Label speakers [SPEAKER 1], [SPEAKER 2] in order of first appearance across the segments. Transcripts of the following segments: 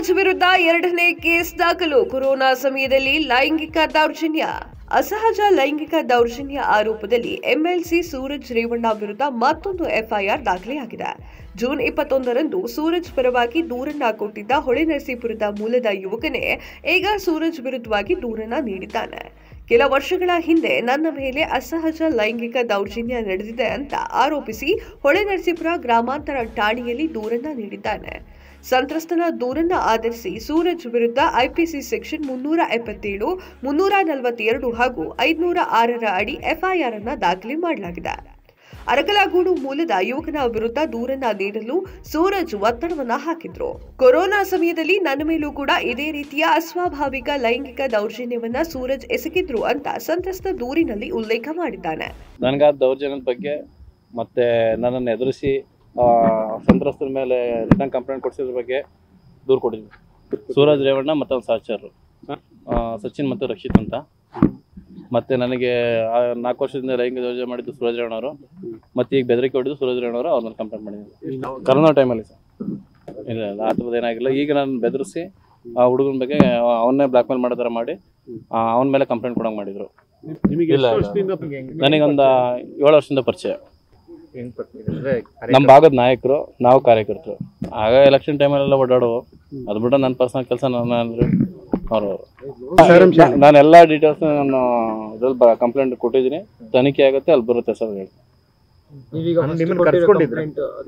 [SPEAKER 1] ಸೂರಜ್ ವಿರುದ್ಧ ಎರಡನೇ ಕೇಸ್ ದಾಖಲು ಕೊರೋನಾ ಸಮಯದಲ್ಲಿ ಲೈಂಗಿಕ ದೌರ್ಜನ್ಯ ಅಸಹಜ ಲೈಂಗಿಕ ದೌರ್ಜನ್ಯ ಆರೋಪದಲ್ಲಿ ಎಂಎಲ್ಸಿ ಸೂರಜ್ ರೇವಣ್ಣ ವಿರುದ್ಧ ಮತ್ತೊಂದು ಎಫ್ಐಆರ್ ದಾಖಲೆಯಾಗಿದೆ ಜೂನ್ ಇಪ್ಪತ್ತೊಂದರಂದು ಸೂರಜ್ ಪರವಾಗಿ ದೂರನ್ನ ಕೊಟ್ಟಿದ್ದ ಹೊಳೆನರಸೀಪುರದ ಮೂಲದ ಯುವಕನೇ ಈಗ ಸೂರಜ್ ವಿರುದ್ಧವಾಗಿ ದೂರನ್ನ ನೀಡಿದ್ದಾನೆ ಕೆಲ ವರ್ಷಗಳ ಹಿಂದೆ ನನ್ನ ಮೇಲೆ ಅಸಹಜ ಲೈಂಗಿಕ ದೌರ್ಜನ್ಯ ನಡೆದಿದೆ ಅಂತ ಆರೋಪಿಸಿ ಹೊಳೆನರಸೀಪುರ ಗ್ರಾಮಾಂತರ ಠಾಣೆಯಲ್ಲಿ ದೂರನ್ನ ನೀಡಿದ್ದಾನೆ ಸಂತ್ರಸ್ತನ ದೂರನ್ನ ಆಧರಿಸಿ ಸೂರಜ್ ವಿರುದ್ಧ ಐಪಿಸಿ ಸೆಕ್ಷನ್ ಮುನ್ನೂರ ಎಪ್ಪತ್ತೇಳು ಮುನ್ನೂರ ನಲವತ್ತೆರಡು ಹಾಗೂ ಐದುನೂರ ಆರರ ಅಡಿ ಎಫ್ಐಆರ್ ಅನ್ನ ದಾಖಲೆ ಮಾಡಲಾಗಿದೆ ಅರಕಲಗೂಡು ಮೂಲದ ಯುವಕನ ವಿರುದ್ಧ ದೂರನ್ನ ನೀಡಲು ಸೂರಜ್ ಒತ್ತಡವನ್ನ ಹಾಕಿದ್ರು ಕೊರೋನಾ ಸಮಯದಲ್ಲಿ ನನ್ನ ಮೇಲೂ ಕೂಡ ಇದೇ ರೀತಿಯ ಅಸ್ವಾಭಾವಿಕ ಲೈಂಗಿಕ ದೌರ್ಜನ್ಯವನ್ನ ಸೂರಜ್ ಎಸಗಿದ್ರು ಅಂತ ಸಂತ್ರಸ್ತ ದೂರಿನಲ್ಲಿ ಉಲ್ಲೇಖ ಮಾಡಿದ್ದಾನೆ
[SPEAKER 2] ನನಗಾದ ದೌರ್ಜನ್ಯದ ಬಗ್ಗೆ ಮತ್ತು ನನ್ನನ್ನು ಎದುರಿಸಿ ಆ, ಸಂತ್ರಸ್ತರ ಮೇಲೆ ರಿಟರ್ನ್ ಕಂಪ್ಲೇಂಟ್ ಕೊಡಿಸಿದ್ರ ಬಗ್ಗೆ ದೂರು ಕೊಟ್ಟಿದ್ವಿ ಸೂರಜ್ ರೇವಣ್ಣ ಮತ್ತು ಅವ್ನ ಸಹಚರರು ಆ, ಸಚಿನ್ ಮತ್ತು ರಕ್ಷಿತ್ ಅಂತ ಮತ್ತು ನನಗೆ ಆ ನಾಲ್ಕು ವರ್ಷದಿಂದ ಲೈಂಗಿಕ ದೌರ್ಜನ್ಯ ಮಾಡಿದ್ದು ಸೂರಜ್ ರೇವಣ್ಣ ಅವರು ಮತ್ತು ಈಗ ಬೆದರಿಕೆ ಹೊಡೆದು ಸೂರಜ್ ರೇವಣ್ಣ ಅವರು ಅವ್ರ ಮೇಲೆ ಕಂಪ್ಲೇಂಟ್ ಮಾಡಿದ್ದೀನಿ ಕರೋನಾ ಟೈಮಲ್ಲಿ ಸರ್ ಇಲ್ಲ ಇಲ್ಲ ಆ ಥರದ್ದು ಏನಾಗಿಲ್ಲ ಈಗ ನಾನು ಬೆದರಿಸಿ ಆ ಹುಡುಗನ ಬಗ್ಗೆ ಅವನ್ನೇ ಬ್ಲಾಕ್ ಮೇಲ್ ಮಾಡೋ ಥರ ಮಾಡಿ ಅವನ ಮೇಲೆ ಕಂಪ್ಲೇಂಟ್ ಕೊಡೋಂಗೆ ಮಾಡಿದರು
[SPEAKER 3] ನಿಮಗೆ
[SPEAKER 2] ಇಲ್ಲ,
[SPEAKER 3] ಎಷ್ಟು
[SPEAKER 2] ಇಲ್ಲ.
[SPEAKER 3] ವರ್ಷದಿಂದ
[SPEAKER 2] ನನಗೊಂದು ಏಳು ವರ್ಷದಿಂದ ಪರಿಚಯ
[SPEAKER 3] ಹೆಂಗ್ ಬರ್ತೀರಿ? ಅಂದ್ರೆ
[SPEAKER 2] ನಮ್ಮ ಭಾಗದ ನಾಯಕರು ನಾವು ಕಾರ್ಯಕರ್ತರು ಆಗ ಎಲೆಕ್ಷನ್ ಟೈಮಲ್ಲೆಲ್ಲ ಓಡಾಡುವು ಅದು ಬಿಟ್ಟು ನನ್ನ ಪರ್ಸನಲ್ ಕೆಲಸ ನಾನು ಅವರು ನಾನು ಎಲ್ಲ ಡೀಟೇಲ್ಸ್ ನಾನು ಇದ್ರಲ್ಲಿ ಕಂಪ್ಲೇಂಟ್ ಕೊಟ್ಟಿದ್ದೀನಿ ತನಿಖೆ ಆಗುತ್ತೆ ಅಲ್ಲಿ ಬರುತ್ತೆ ಸರ್ ಹೇಳಿ
[SPEAKER 3] ನಿಮ್ಮನ್ನ ಕರ್ಸ್ಕೊಂಡಿದ್ರು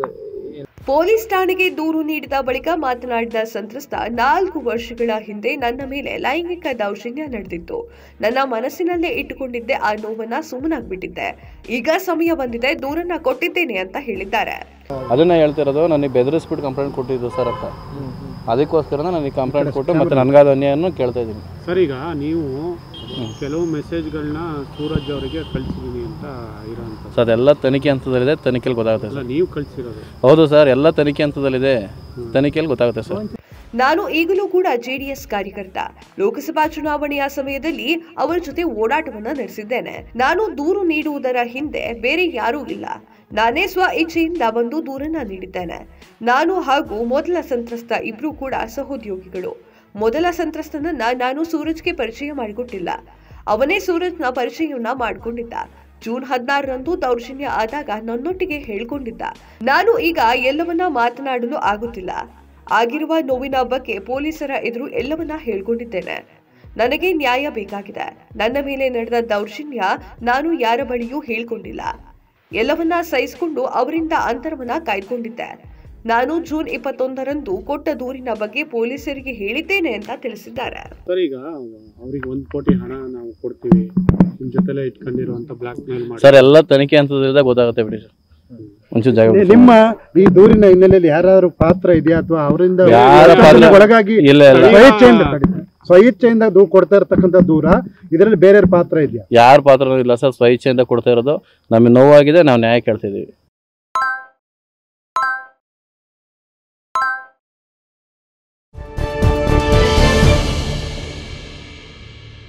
[SPEAKER 1] ಪೊಲೀಸ್ ಠಾಣೆಗೆ ದೂರು ನೀಡಿದ ಬಳಿಕ ಮಾತನಾಡಿದ ಸಂತ್ರಸ್ತ ನಾಲ್ಕು ವರ್ಷಗಳ ಹಿಂದೆ ನನ್ನ ಮೇಲೆ ಲೈಂಗಿಕ ದೌರ್ಜನ್ಯ ನಡೆದಿತ್ತು ನನ್ನ ಮನಸ್ಸಿನಲ್ಲೇ ಇಟ್ಟುಕೊಂಡಿದ್ದೆ ಆ ನೋವನ್ನ ಸುಮ್ಮನಾಗ್ಬಿಟ್ಟಿದ್ದೆ ಈಗ ಸಮಯ ಬಂದಿದೆ ದೂರನ್ನ ಕೊಟ್ಟಿದ್ದೇನೆ ಅಂತ ಹೇಳಿದ್ದಾರೆ
[SPEAKER 2] ಅದನ್ನ ಹೇಳ್ತಿರೋದು ನನಗೆ ಬೆದರಿಸ್ಬಿಟ್ಟು ಕಂಪ್ಲೇಂಟ್ ಕೊಟ್ಟಿದ್ದು ಸರ್ ಅಂತ ಅದಕ್ಕೋಸ್ಕರ ನನಗೆ ಕಂಪ್ಲೇಂಟ್ ಕೊಟ್ಟು ಮತ್ತೆ ನನಗಾದ ಅನ್ಯಾಯನ್ನು ಕೇಳ್ತಾ ಇದ್ದೀನಿ
[SPEAKER 3] ಸರ್ ಈಗ ನೀವು ಕೆಲವು ಮೆಸೇಜ್ಗಳನ್ನ ಸೂರಜ್ ಅವರಿಗೆ ಕಳ್ಸಿದೀನಿ ಅಂತ ಇರೋಂಥ
[SPEAKER 2] ಸೊ ಅದೆಲ್ಲ ತನಿಖೆ ಹಂತದಲ್ಲಿದೆ ತನಿಖೆಯಲ್ಲಿ ಗೊತ್ತಾಗುತ್ತೆ
[SPEAKER 3] ಅಲ್ಲ
[SPEAKER 2] ಸರ್
[SPEAKER 3] ನೀವು ಕಳ್ಸಿರೋದು
[SPEAKER 2] ಹೌದು ಸರ್ ಎಲ್ಲ ತನಿಖೆ ಹಂತದಲ್ಲಿದೆ ತನಿಖೆಯಲ್ಲಿ ಗೊತ್ತಾಗುತ್ತೆ ಸರ್
[SPEAKER 1] ನಾನು ಈಗಲೂ ಕೂಡ ಜೆಡಿಎಸ್ ಕಾರ್ಯಕರ್ತ ಲೋಕಸಭಾ ಚುನಾವಣೆಯ ಸಮಯದಲ್ಲಿ ಅವರ ಜೊತೆ ಓಡಾಟವನ್ನ ನಡೆಸಿದ್ದೇನೆ ನಾನು ದೂರು ನೀಡುವುದರ ಹಿಂದೆ ಬೇರೆ ಯಾರೂ ಇಲ್ಲ ನಾನೇ ಸ್ವ ಇಚ್ಛೆಯಿಂದ ಬಂದು ದೂರನ್ನ ನೀಡಿದ್ದೇನೆ ನಾನು ಹಾಗೂ ಮೊದಲ ಸಂತ್ರಸ್ತ ಇಬ್ರು ಕೂಡ ಸಹೋದ್ಯೋಗಿಗಳು ಮೊದಲ ಸಂತ್ರಸ್ತನನ್ನ ನಾನು ಸೂರಜ್ಗೆ ಪರಿಚಯ ಮಾಡಿಕೊಟ್ಟಿಲ್ಲ ಅವನೇ ಸೂರಜ್ನ ಪರಿಚಯವನ್ನ ಮಾಡಿಕೊಂಡಿದ್ದ ಜೂನ್ ಹದಿನಾರರಂದು ದೌರ್ಜನ್ಯ ಆದಾಗ ನನ್ನೊಟ್ಟಿಗೆ ಹೇಳ್ಕೊಂಡಿದ್ದ ನಾನು ಈಗ ಎಲ್ಲವನ್ನ ಮಾತನಾಡಲು ಆಗುತ್ತಿಲ್ಲ ಆಗಿರುವ ನೋವಿನ ಬಗ್ಗೆ ಪೊಲೀಸರ ಎದುರು ಎಲ್ಲವನ್ನ ಹೇಳ್ಕೊಂಡಿದ್ದೇನೆ ನನಗೆ ನ್ಯಾಯ ಬೇಕಾಗಿದೆ ನನ್ನ ಮೇಲೆ ನಡೆದ ದೌರ್ಜನ್ಯ ನಾನು ಯಾರ ಬಳಿಯೂ ಹೇಳ್ಕೊಂಡಿಲ್ಲ ಎಲ್ಲವನ್ನ ಸಹಿಸಿಕೊಂಡು ಅವರಿಂದ ಅಂತರವನ್ನ ಕಾಯ್ದುಕೊಂಡಿದ್ದೆ ನಾನು ಜೂನ್ ಇಪ್ಪತ್ತೊಂದರಂದು ಕೊಟ್ಟ ದೂರಿನ ಬಗ್ಗೆ ಪೊಲೀಸರಿಗೆ ಹೇಳಿದ್ದೇನೆ ಅಂತ ತಿಳಿಸಿದ್ದಾರೆ
[SPEAKER 3] ಸರ್ ಈಗ ಅವ್ರಿಗೆ ಒಂದು ಕೋಟಿ ಹಣ ನಾವು ಕೊಡ್ತೀವಿ ನಿಮ್ಮ ಜೊತೆಲೆ ಇಟ್ಕೊಂಡಿರುವಂತ ಬ್ಲಾಕ್ ಮೇಲ್ ಮಾಡಿ
[SPEAKER 2] ಸರ್ ಎಲ್ಲ ತನಿಖೆ ಹಂತದಲ್ಲಿದೆ ಗೊತ್ತಾಗುತ್ತೆ ಬಿಡಿ ಸರ್ ಒಂಚೂರು ಜಾಗ ಬಿಡಿ.
[SPEAKER 4] ನಿಮ್ಮ ಈ ದೂರಿನ ಹಿನ್ನೆಲೆಯಲ್ಲಿ ಯಾರಾದ್ರೂ ಪಾತ್ರ ಇದೆಯಾ ಅಥವಾ ಅವರಿಂದ
[SPEAKER 2] ಯಾರ ಪಾತ್ರ-
[SPEAKER 4] ಒಳಗಾಗಿ
[SPEAKER 2] ಇಲ್ಲ ಇಲ್ಲ
[SPEAKER 4] ಸ್ವಇಚ್ಛೆಯಿಂದ ತಡಿ. ಸ್ವಇಚ್ಛೆಯಿಂದ ದೂರ ಕೊಡ್ತಾ ಇರ್ತಕ್ಕಂಥ ದೂರ ಇದರಲ್ಲಿ ಬೇರೆ ಪಾತ್ರ ಇದೆಯಾ
[SPEAKER 2] ಯಾರ ಪಾತ್ರನೂ ಇಲ್ಲ ಸರ್ ಸ್ವಇಚ್ಛೆಯಿಂದ ಕೊಡ್ತಾ ಇರೋದು ನಮಗೆ ನೋವಾಗಿದೆ ನಾವು ನ್ಯಾಯ ಕೇಳ್ತಿದ್ದೀವಿ